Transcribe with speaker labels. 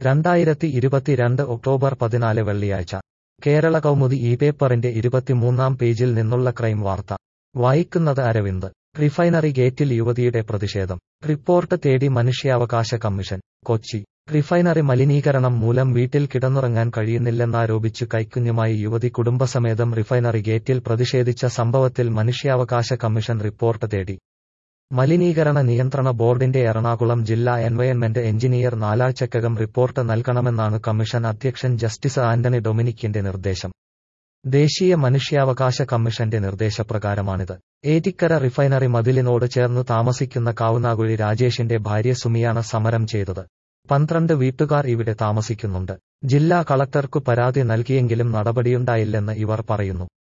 Speaker 1: രണ്ടായിരത്തി ഇരുപത്തിരണ്ട് ഒക്ടോബർ പതിനാല് വെള്ളിയാഴ്ച കേരള കൗമുദി ഈ പേപ്പറിന്റെ ഇരുപത്തിമൂന്നാം പേജിൽ നിന്നുള്ള ക്രൈം വാർത്ത വായിക്കുന്നത് അരവിന്ദ് റിഫൈനറി ഗേറ്റിൽ യുവതിയുടെ പ്രതിഷേധം റിപ്പോർട്ട് തേടി മനുഷ്യാവകാശ കമ്മീഷൻ കൊച്ചി റിഫൈനറി മലിനീകരണം മൂലം വീട്ടിൽ കിടന്നുറങ്ങാൻ കഴിയുന്നില്ലെന്നാരോപിച്ചു കൈക്കുഞ്ഞുമായി യുവതി കുടുംബസമേതം റിഫൈനറി ഗേറ്റിൽ പ്രതിഷേധിച്ച സംഭവത്തിൽ മനുഷ്യാവകാശ കമ്മീഷൻ റിപ്പോർട്ട് തേടി മലിനീകരണ നിയന്ത്രണ ബോർഡിന്റെ എറണാകുളം ജില്ലാ എൻവയൺമെന്റ് എഞ്ചിനീയർ നാലാഴ്ചക്കകം റിപ്പോർട്ട് നൽകണമെന്നാണ് കമ്മീഷൻ അധ്യക്ഷൻ ജസ്റ്റിസ് ആന്റണി ഡൊമിനിക്കിന്റെ നിർദ്ദേശം ദേശീയ മനുഷ്യാവകാശ കമ്മീഷന്റെ നിർദ്ദേശപ്രകാരമാണിത് ഏറ്റിക്കര റിഫൈനറി മതിലിനോട് ചേർന്ന് താമസിക്കുന്ന കാവുനാകുഴി രാജേഷിന്റെ ഭാര്യ സുമിയാണ് സമരം ചെയ്തത് പന്ത്രണ്ട് വീട്ടുകാർ ഇവിടെ താമസിക്കുന്നുണ്ട് ജില്ലാ കളക്ടർക്കു പരാതി നൽകിയെങ്കിലും നടപടിയുണ്ടായില്ലെന്ന് ഇവർ പറയുന്നു